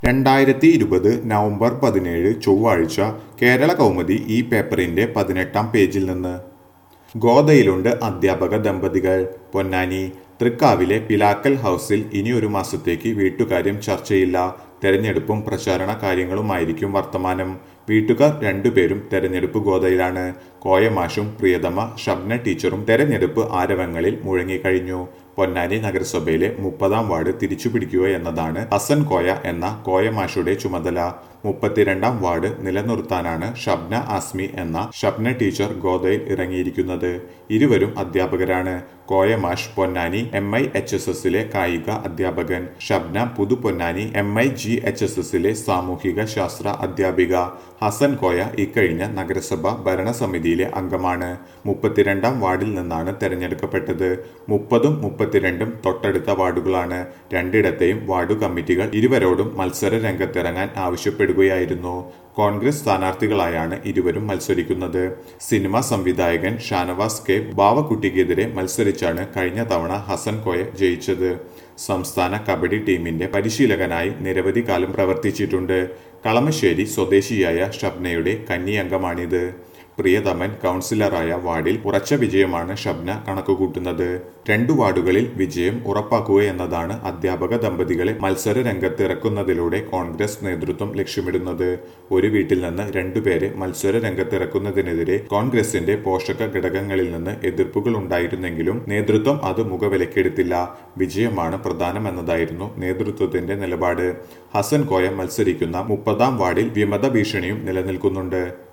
രണ്ടായിരത്തി ഇരുപത് നവംബർ പതിനേഴ് ചൊവ്വാഴ്ച കേരള കൗമുദി ഈ പേപ്പറിന്റെ പതിനെട്ടാം പേജിൽ നിന്ന് ഗോദയിലുണ്ട് അധ്യാപക ദമ്പതികൾ പൊന്നാനി തൃക്കാവിലെ പിലാക്കൽ ഹൗസിൽ ഇനി ഒരു മാസത്തേക്ക് വീട്ടുകാര്യം ചർച്ചയില്ല തെരഞ്ഞെടുപ്പും പ്രചാരണ കാര്യങ്ങളുമായിരിക്കും വർത്തമാനം വീട്ടുകാർ രണ്ടുപേരും തെരഞ്ഞെടുപ്പ് ഗോതയിലാണ് കോയമാഷും പ്രിയതമ ഷബ്ന ടീച്ചറും തെരഞ്ഞെടുപ്പ് ആരവങ്ങളിൽ മുഴങ്ങിക്കഴിഞ്ഞു പൊന്നാനി നഗരസഭയിലെ മുപ്പതാം വാർഡ് തിരിച്ചുപിടിക്കുക എന്നതാണ് ഹസൻ കോയ എന്ന കോയമാഷുടെ ചുമതല മുപ്പത്തിരണ്ടാം വാർഡ് നിലനിർത്താനാണ് ഷബ്ന ആസ്മി എന്ന ഷബ്ന ടീച്ചർ ഗോദയിൽ ഇറങ്ങിയിരിക്കുന്നത് ഇരുവരും അധ്യാപകരാണ് Koyamash Ponnani M I H S എസിലെ കായിക അധ്യാപകൻ Shabna Puthuponnani M I G H S എസിലെ സാമൂഹിക ശാസ്ത്ര അധ്യാപിക ഹസൻ കോയ ഇക്കഴിഞ്ഞ നഗരസഭ ഭരണസമിതിയിലെ അംഗമാണ് മുപ്പത്തിരണ്ടാം വാർഡിൽ നിന്നാണ് തെരഞ്ഞെടുക്കപ്പെട്ടത് മുപ്പതും മുപ്പത്തിരണ്ടും തൊട്ടടുത്ത വാർഡുകളാണ് രണ്ടിടത്തെയും വാർഡു കമ്മിറ്റികൾ ഇരുവരോടും മത്സര രംഗത്തിറങ്ങാൻ ആവശ്യപ്പെടുകയായിരുന്നു കോൺഗ്രസ് സ്ഥാനാർത്ഥികളായാണ് ഇരുവരും മത്സരിക്കുന്നത് സിനിമാ സംവിധായകൻ ഷാനവാസ് കെ ബാവക്കുട്ടിക്കെതിരെ മത്സരിച്ചാണ് കഴിഞ്ഞ തവണ ഹസൻ കോയ ജയിച്ചത് സംസ്ഥാന കബഡി ടീമിന്റെ പരിശീലകനായി നിരവധി കാലം പ്രവർത്തിച്ചിട്ടുണ്ട് കളമശ്ശേരി സ്വദേശിയായ ഷബ്നയുടെ കന്നി പ്രിയതമൻ കൗൺസിലറായ വാർഡിൽ ഉറച്ച വിജയമാണ് ഷബ്ന കണക്കുകൂട്ടുന്നത് രണ്ടു വാർഡുകളിൽ വിജയം ഉറപ്പാക്കുക എന്നതാണ് അധ്യാപക ദമ്പതികളെ മത്സര രംഗത്ത് ഇറക്കുന്നതിലൂടെ കോൺഗ്രസ് നേതൃത്വം ലക്ഷ്യമിടുന്നത് ഒരു വീട്ടിൽ നിന്ന് രണ്ടുപേരെ മത്സര രംഗത്ത് ഇറക്കുന്നതിനെതിരെ കോൺഗ്രസിന്റെ പോഷക ഘടകങ്ങളിൽ നിന്ന് എതിർപ്പുകൾ ഉണ്ടായിരുന്നെങ്കിലും നേതൃത്വം അത് മുഖവിലക്കെടുത്തില്ല വിജയമാണ് പ്രധാനമെന്നതായിരുന്നു നേതൃത്വത്തിന്റെ നിലപാട് ഹസൻ കോയ മത്സരിക്കുന്ന മുപ്പതാം വാർഡിൽ വിമത ഭീഷണിയും നിലനിൽക്കുന്നുണ്ട്